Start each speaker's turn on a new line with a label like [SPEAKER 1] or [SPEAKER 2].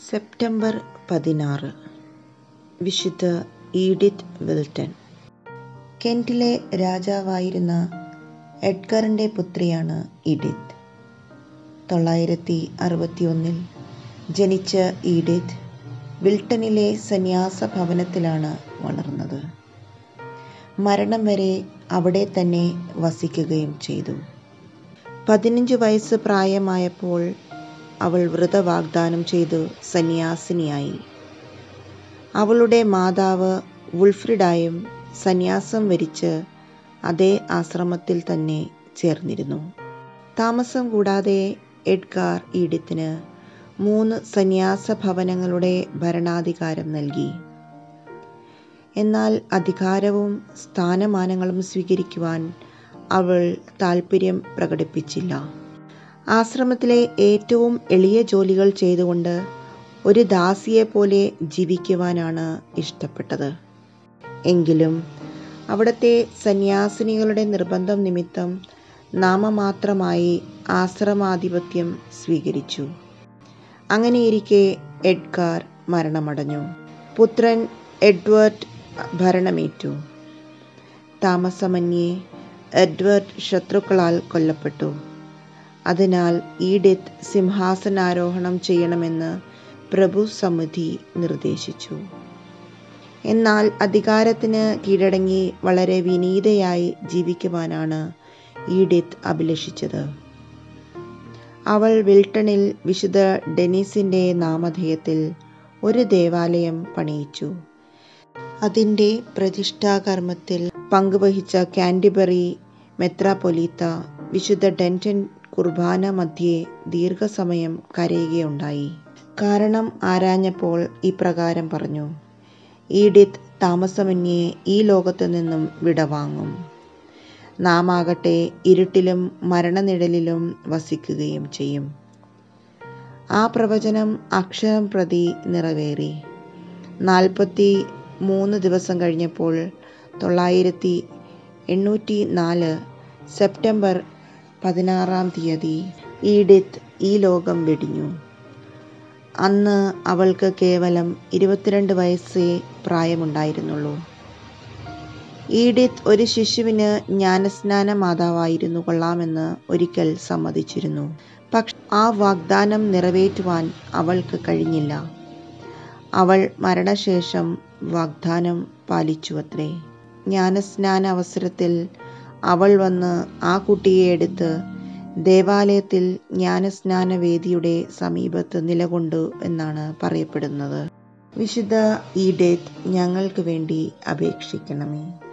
[SPEAKER 1] September പതിനാറ് വിശുദ്ധ Edith Wilton കെൻറ്റിലെ രാജാവായിരുന്ന എഡ്ഗറിൻ്റെ പുത്രിയാണ് ഈഡിത്ത് തൊള്ളായിരത്തി അറുപത്തിയൊന്നിൽ ജനിച്ച ഈഡിത്ത് വിൽട്ടണിലെ സന്യാസ ഭവനത്തിലാണ് വളർന്നത് മരണം വരെ അവിടെ തന്നെ വസിക്കുകയും ചെയ്തു പതിനഞ്ച് വയസ്സ് പ്രായമായപ്പോൾ അവൾ വ്രതവാഗ്ദാനം ചെയ്തു സന്യാസിനിയായി അവളുടെ മാതാവ് വുൾഫ്രിഡായും സന്യാസം വരിച്ച് അതേ ആശ്രമത്തിൽ തന്നെ ചേർന്നിരുന്നു താമസം കൂടാതെ എഡ്ഗാർ ഈഡിത്തിന് മൂന്ന് സന്യാസ ഭവനങ്ങളുടെ ഭരണാധികാരം നൽകി എന്നാൽ അധികാരവും സ്ഥാനമാനങ്ങളും സ്വീകരിക്കുവാൻ അവൾ താൽപ്പര്യം പ്രകടിപ്പിച്ചില്ല ആശ്രമത്തിലെ ഏറ്റവും എളിയ ജോലികൾ ചെയ്തുകൊണ്ട് ഒരു ദാസിയെപ്പോലെ ജീവിക്കുവാനാണ് ഇഷ്ടപ്പെട്ടത് എങ്കിലും അവിടുത്തെ സന്യാസിനികളുടെ നിർബന്ധം നിമിത്തം നാമമാത്രമായി ആശ്രമാധിപത്യം സ്വീകരിച്ചു അങ്ങനെയിരിക്കെ എഡ്ഗാർ മരണമടഞ്ഞു പുത്രൻ എഡ്വേർഡ് ഭരണമേറ്റു താമസമന്യേ എഡ്വേർഡ് ശത്രുക്കളാൽ കൊല്ലപ്പെട്ടു അതിനാൽ ഈഡിത്ത് സിംഹാസനാരോഹണം ചെയ്യണമെന്ന് പ്രഭു സമിതി നിർദ്ദേശിച്ചു എന്നാൽ അധികാരത്തിന് കീഴടങ്ങി വളരെ വിനീതയായി ജീവിക്കുവാനാണ് ഈഡിത്ത് അഭിലഷിച്ചത് അവൾ വിൽട്ടണിൽ വിശുദ്ധ ഡെനീസിൻ്റെ നാമധേയത്തിൽ ഒരു ദേവാലയം പണിയിച്ചു അതിൻ്റെ പ്രതിഷ്ഠാകർമ്മത്തിൽ പങ്കുവഹിച്ച കാൻഡിബറി മെത്രാപൊലീത്ത വിശുദ്ധ ഡെൻറ്റൻ കുർബാന മധ്യേ ദീർഘസമയം കരയുകയുണ്ടായി കാരണം ആരാഞ്ഞപ്പോൾ ഇപ്രകാരം പറഞ്ഞു ഈഡിത്ത് താമസമന്യേ ഈ ലോകത്തു നിന്നും വിടവാങ്ങും നാം ആകട്ടെ ഇരുട്ടിലും മരണനിഴലിലും വസിക്കുകയും ചെയ്യും ആ പ്രവചനം അക്ഷരം പ്രതി നിറവേറി നാൽപ്പത്തി മൂന്ന് ദിവസം കഴിഞ്ഞപ്പോൾ തൊള്ളായിരത്തി എണ്ണൂറ്റി നാല് സെപ്റ്റംബർ പതിനാറാം തീയതി ഈഡിത്ത് ഈ ലോകം വെടിഞ്ഞു അന്ന് അവൾക്ക് കേവലം ഇരുപത്തിരണ്ട് വയസ്സേ പ്രായമുണ്ടായിരുന്നുള്ളൂ ഈഡിത്ത് ഒരു ശിശുവിന് ജ്ഞാനസ്നാന മാതാവായിരുന്നു കൊള്ളാമെന്ന് ഒരിക്കൽ സമ്മതിച്ചിരുന്നു പക്ഷെ ആ വാഗ്ദാനം നിറവേറ്റുവാൻ അവൾക്ക് കഴിഞ്ഞില്ല അവൾ മരണശേഷം വാഗ്ദാനം പാലിച്ചുവത്രേ ജ്ഞാനസ്നാന അവസരത്തിൽ അവൾ വന്ന് ആ കുട്ടിയെ എടുത്ത് ദേവാലയത്തിൽ ജ്ഞാനസ്നാന വേദിയുടെ സമീപത്ത് നിലകൊണ്ടു എന്നാണ് പറയപ്പെടുന്നത് വിശുദ്ധ ഈഡേത്ത് ഞങ്ങൾക്ക് വേണ്ടി അപേക്ഷിക്കണമേ